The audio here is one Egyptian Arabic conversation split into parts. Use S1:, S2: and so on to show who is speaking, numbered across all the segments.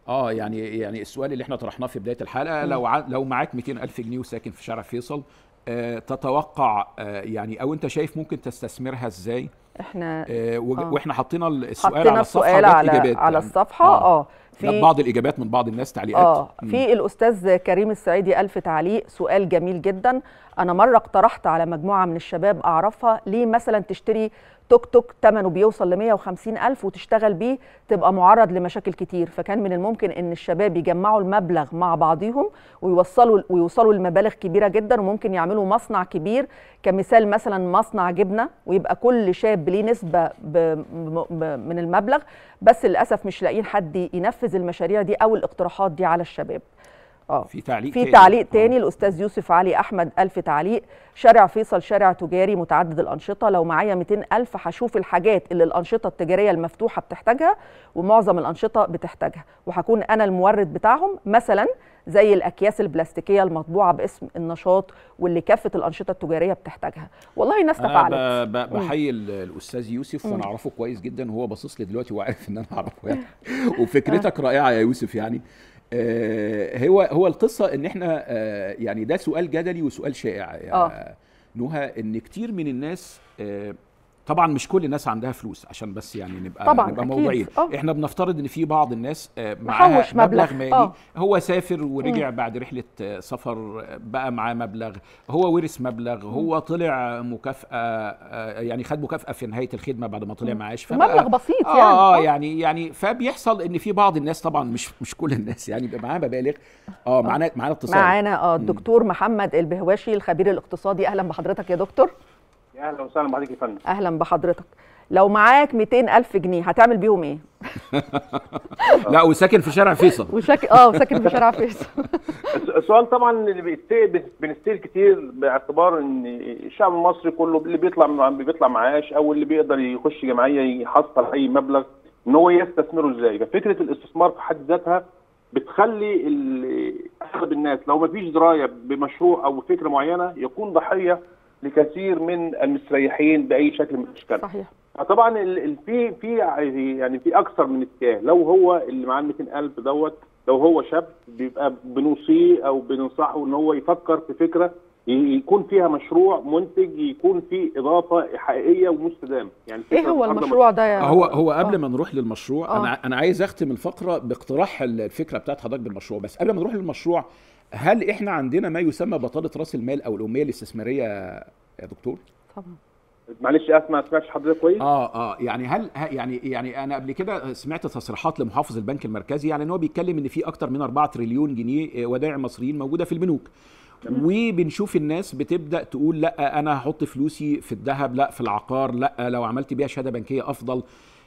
S1: اه يعني يعني السؤال اللي احنا طرحناه في بدايه الحلقه لو ع... لو معاك 200 الف جنيه وساكن في شارع فيصل آه تتوقع آه يعني او انت شايف ممكن تستثمرها ازاي
S2: احنا
S1: آه وج-
S2: آه.
S1: واحنا حطينا السؤال
S2: حطينا
S1: على الصفحه
S2: السؤال
S1: وجات
S2: على
S1: إجابات
S2: على
S1: يعني.
S2: الصفحه اه
S1: جاب
S2: في
S1: بعض الاجابات من بعض الناس تعليقات
S2: اه
S1: مم.
S2: في الاستاذ كريم السعيدي الف تعليق سؤال جميل جدا انا مره اقترحت على مجموعه من الشباب اعرفها ليه مثلا تشتري توك توك ثمنه بيوصل ل 150 الف وتشتغل بيه تبقى معرض لمشاكل كتير فكان من الممكن ان الشباب يجمعوا المبلغ مع بعضهم ويوصلوا ويوصلوا لمبالغ كبيره جدا وممكن يعملوا مصنع كبير كمثال مثلا مصنع جبنه ويبقى كل شاب ليه نسبه ب ب ب من المبلغ بس للاسف مش لاقيين حد ينفذ المشاريع دي او الاقتراحات دي على الشباب اه
S1: في تعليق
S2: في
S1: تاني.
S2: تعليق
S1: آه.
S2: تاني الاستاذ يوسف علي احمد الف تعليق شارع فيصل شارع تجاري متعدد الانشطه لو معايا 200 الف هشوف الحاجات اللي الانشطه التجاريه المفتوحه بتحتاجها ومعظم الانشطه بتحتاجها وهكون انا المورد بتاعهم مثلا زي الاكياس البلاستيكيه المطبوعه باسم النشاط واللي كافه الانشطه التجاريه بتحتاجها والله ناس
S1: انا
S2: تفاعلت
S1: ب- ب- بحيي ال- الاستاذ يوسف وانا اعرفه كويس جدا وهو باصص لي دلوقتي وعارف ان انا اعرفه يعني وفكرتك رائعه يا يوسف يعني آه، هو هو القصه ان احنا آه، يعني ده سؤال جدلي وسؤال شائع يا
S2: آه.
S1: نهى ان كتير من الناس آه، طبعا مش كل الناس عندها فلوس عشان بس يعني نبقى
S2: طبعاً،
S1: نبقى
S2: أكيد.
S1: موضوعيين
S2: آه.
S1: احنا بنفترض ان في بعض الناس آه، معاها
S2: محوش مبلغ.
S1: مبلغ مالي
S2: آه.
S1: هو سافر ورجع بعد رحله آه، سفر آه، بقى معاه مبلغ هو ورث مبلغ هو طلع مكافاه آه، يعني خد مكافاه في نهايه الخدمه بعد ما طلع معاش فبقى-
S2: مبلغ بسيط
S1: آه,
S2: يعني
S1: اه
S2: آه.
S1: يعني يعني فبيحصل ان في بعض الناس طبعا مش مش كل الناس يعني بيبقى معاها مبالغ اه معانا معانا اتصال
S2: معانا اه الدكتور محمد البهواشي الخبير الاقتصادي اهلا بحضرتك يا دكتور
S3: يا اهلا وسهلا بحضرتك يا فندم
S2: اهلا بحضرتك لو معاك 200 الف جنيه هتعمل بيهم ايه
S1: لا وساكن في شارع فيصل
S2: وشاك اه وساكن في شارع فيصل
S3: الس- السؤال طبعا اللي بيتسال بنستيل كتير باعتبار ان الشعب المصري كله اللي بيطلع من بيطلع معاش او اللي بيقدر يخش جمعيه يحصل اي مبلغ ان هو يستثمره ازاي ففكره الاستثمار في حد ذاتها بتخلي ال- اغلب الناس لو ما فيش درايه بمشروع او فكره معينه يكون ضحيه لكثير من المستريحين باي شكل من الاشكال
S2: صحيح
S3: طبعا ال- ال- في في يعني في اكثر من اتجاه لو هو اللي معاه 200000 دوت لو هو شاب بيبقى بنوصيه او بننصحه ان هو يفكر في فكره ي- يكون فيها مشروع منتج يكون فيه اضافه حقيقيه ومستدامه يعني
S2: ايه
S3: فكرة
S2: هو
S3: النهاردة
S2: المشروع ده يا
S1: هو هو قبل
S2: آه.
S1: ما نروح للمشروع
S2: آه.
S1: انا انا عايز اختم الفقره باقتراح الفكره بتاعت حضرتك بالمشروع بس قبل ما نروح للمشروع هل احنا عندنا ما يسمى بطاله راس المال او الاميه الاستثماريه يا دكتور؟
S2: طبعا
S3: معلش اسمع ما سمعتش حضرتك كويس
S1: اه اه يعني هل ه- يعني يعني انا قبل كده سمعت تصريحات لمحافظ البنك المركزي يعني ان هو بيتكلم ان في اكتر من 4 تريليون جنيه آه، ودائع مصريين موجوده في البنوك وبنشوف الناس بتبدا تقول لا انا هحط فلوسي في الذهب لا في العقار لا لو عملت بيها شهاده بنكيه افضل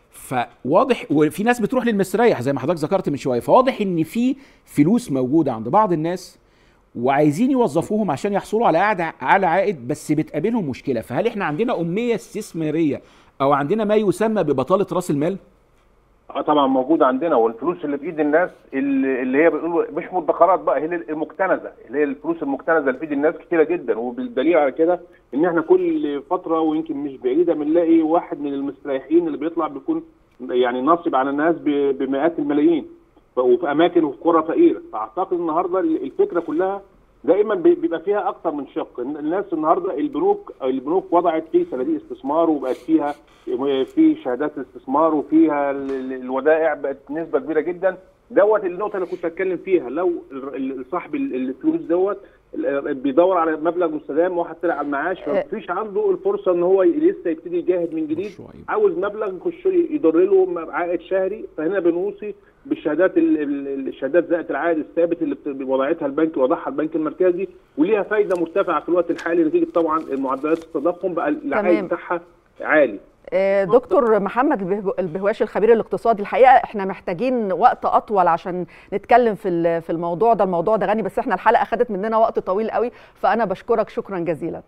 S1: فواضح وفي ناس بتروح للمستريح زي ما حضرتك ذكرت من شويه فواضح ان في فلوس موجوده عند بعض الناس وعايزين يوظفوهم عشان يحصلوا على عائد على عائد بس بتقابلهم مشكله فهل احنا عندنا اميه استثماريه او عندنا ما يسمى ببطاله راس المال
S3: اه طبعا موجوده عندنا والفلوس اللي في ايد الناس اللي اللي هي بيقولوا مش مدخرات بقى هي المكتنزه اللي هي الفلوس المكتنزه اللي في ايد الناس كتيره جدا وبالدليل على كده ان احنا كل فتره ويمكن مش بعيده بنلاقي واحد من المستريحين اللي بيطلع بيكون يعني نصب على الناس ب- بمئات الملايين ف- وفي اماكن وفي قرى فقيره فاعتقد النهارده الفكره كلها دائما بي- بيبقى فيها اكثر من شق الناس النهارده البنوك البنوك وضعت في صناديق استثمار وبقت فيها في شهادات استثمار وفيها ال- ال- الودائع بقت نسبه كبيره جدا دوت النقطه اللي كنت اتكلم فيها لو ال- ال- صاحب ال- الفلوس دوت ال- بيدور على مبلغ مستدام واحد طلع على المعاش فمفيش عنده الفرصه ان هو لسه يبتدي يجاهد من جديد
S1: مشروع يبقى.
S3: عاوز مبلغ يخش يضر له عائد شهري فهنا بنوصي بالشهادات ال- ال- الشهادات ذات العائد الثابت اللي بت- وضعتها البنك وضعها البنك المركزي وليها فايده مرتفعه في الوقت الحالي نتيجه طبعا معدلات التضخم بقى العائد
S2: تمام.
S3: بتاعها عالي
S2: آه، دكتور محمد البه- البهواشي الخبير الاقتصادي الحقيقه احنا محتاجين وقت اطول عشان نتكلم في ال- في الموضوع ده الموضوع ده غني بس احنا الحلقه خدت مننا وقت طويل قوي فانا بشكرك شكرا جزيلا